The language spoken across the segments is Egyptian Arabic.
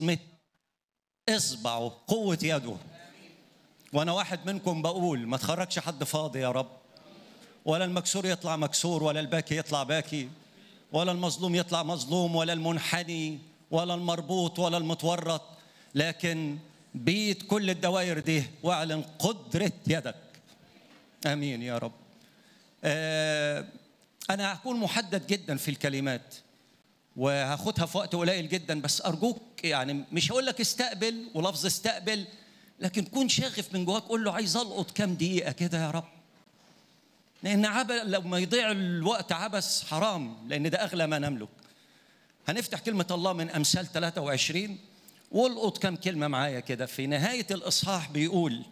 بصمة اصبعه قوة يده وانا واحد منكم بقول ما تخرجش حد فاضي يا رب ولا المكسور يطلع مكسور ولا الباكي يطلع باكي ولا المظلوم يطلع مظلوم ولا المنحني ولا المربوط ولا المتورط لكن بيت كل الدوائر دي واعلن قدرة يدك امين يا رب آه انا هكون محدد جدا في الكلمات وهاخدها في وقت قليل جدا بس ارجوك يعني مش هقول لك استقبل ولفظ استقبل لكن كون شاغف من جواك قول له عايز القط كام دقيقه كده يا رب لان عب... لما يضيع الوقت عبث حرام لان ده اغلى ما نملك هنفتح كلمه الله من امثال 23 والقط كام كلمه معايا كده في نهايه الاصحاح بيقول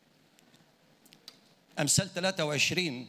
امثال 23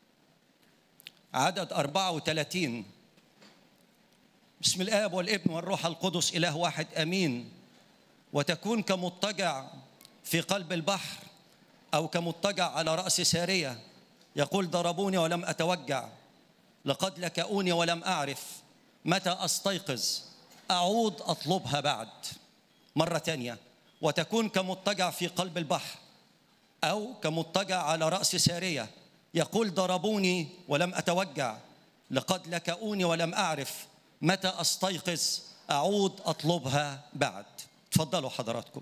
عدد 34 بسم الاب والابن والروح القدس اله واحد امين وتكون كمضطجع في قلب البحر او كمضطجع على راس ساريه يقول ضربوني ولم اتوجع لقد لكؤوني ولم اعرف متى استيقظ اعود اطلبها بعد مره ثانيه وتكون كمضطجع في قلب البحر او كمضطجع على راس ساريه يقول ضربوني ولم اتوجع لقد لكؤوني ولم اعرف متى استيقظ اعود اطلبها بعد تفضلوا حضراتكم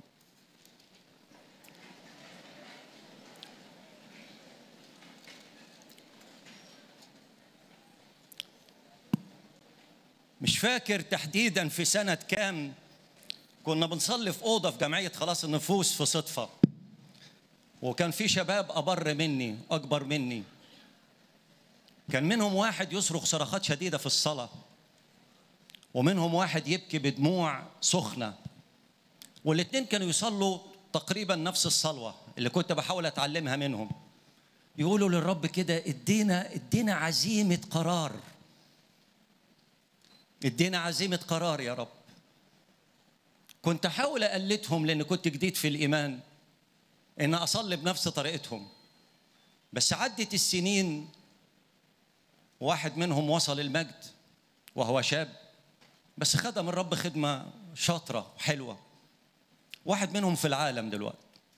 مش فاكر تحديدا في سنة كام كنا بنصلي في أوضة في جمعية خلاص النفوس في صدفة وكان في شباب أبر مني أكبر مني كان منهم واحد يصرخ صرخات شديدة في الصلاة ومنهم واحد يبكي بدموع سخنة والاثنين كانوا يصلوا تقريبا نفس الصلوة اللي كنت بحاول أتعلمها منهم يقولوا للرب كده ادينا ادينا عزيمة قرار ادينا عزيمة قرار يا رب كنت احاول اقلدهم لان كنت جديد في الايمان ان اصلي بنفس طريقتهم بس عدت السنين واحد منهم وصل المجد وهو شاب بس خدم الرب خدمة شاطرة وحلوة واحد منهم في العالم دلوقتي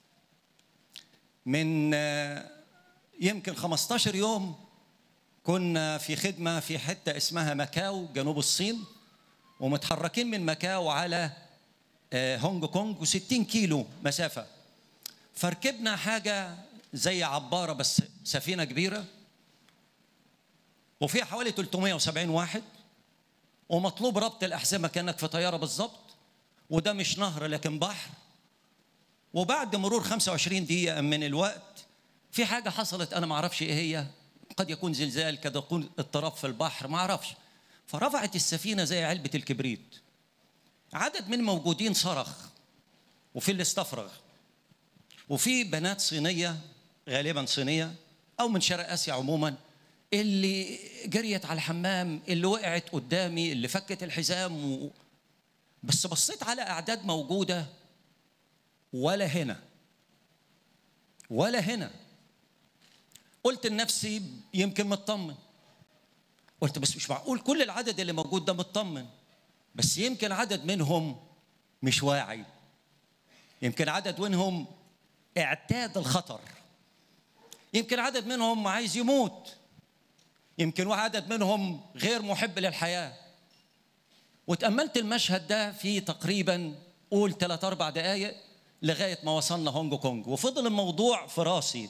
من يمكن 15 يوم كنا في خدمة في حتة اسمها ماكاو جنوب الصين ومتحركين من ماكاو على هونج كونج و60 كيلو مسافة فركبنا حاجة زي عبارة بس سفينة كبيرة وفيها حوالي 370 واحد ومطلوب ربط الأحزمة كأنك في طيارة بالظبط وده مش نهر لكن بحر وبعد مرور 25 دقيقة من الوقت في حاجة حصلت أنا ما أعرفش إيه هي قد يكون زلزال قد يكون اضطراب في البحر ما أعرفش فرفعت السفينة زي علبة الكبريت عدد من موجودين صرخ وفي اللي استفرغ وفي بنات صينية غالبا صينية أو من شرق آسيا عموما اللي جريت على الحمام اللي وقعت قدامي اللي فكت الحزام و... بس بصيت على أعداد موجودة ولا هنا ولا هنا قلت لنفسي يمكن مطمن قلت بس مش معقول كل العدد اللي موجود ده مطمن بس يمكن عدد منهم مش واعي يمكن عدد منهم اعتاد الخطر يمكن عدد منهم عايز يموت يمكن عدد منهم غير محب للحياة وتأملت المشهد ده في تقريبا قول ثلاث أربع دقايق لغاية ما وصلنا هونج كونج وفضل الموضوع في راسي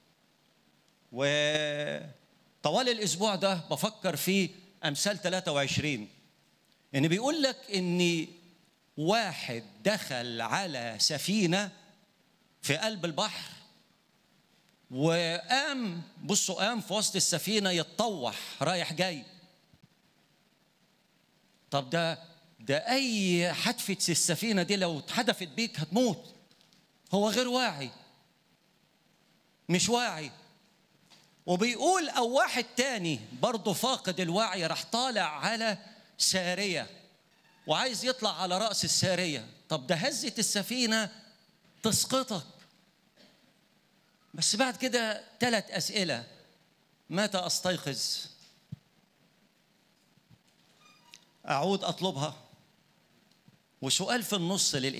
وطوال الأسبوع ده بفكر في أمثال 23 إن بيقول لك إن واحد دخل على سفينة في قلب البحر وقام بصوا قام في وسط السفينه يتطوح رايح جاي طب ده ده اي حدفه السفينه دي لو اتحدفت بيك هتموت هو غير واعي مش واعي وبيقول او واحد تاني برضه فاقد الوعي راح طالع على ساريه وعايز يطلع على راس الساريه طب ده هزه السفينه تسقطك بس بعد كده ثلاث أسئلة متى أستيقظ أعود أطلبها وسؤال في النص للإجابة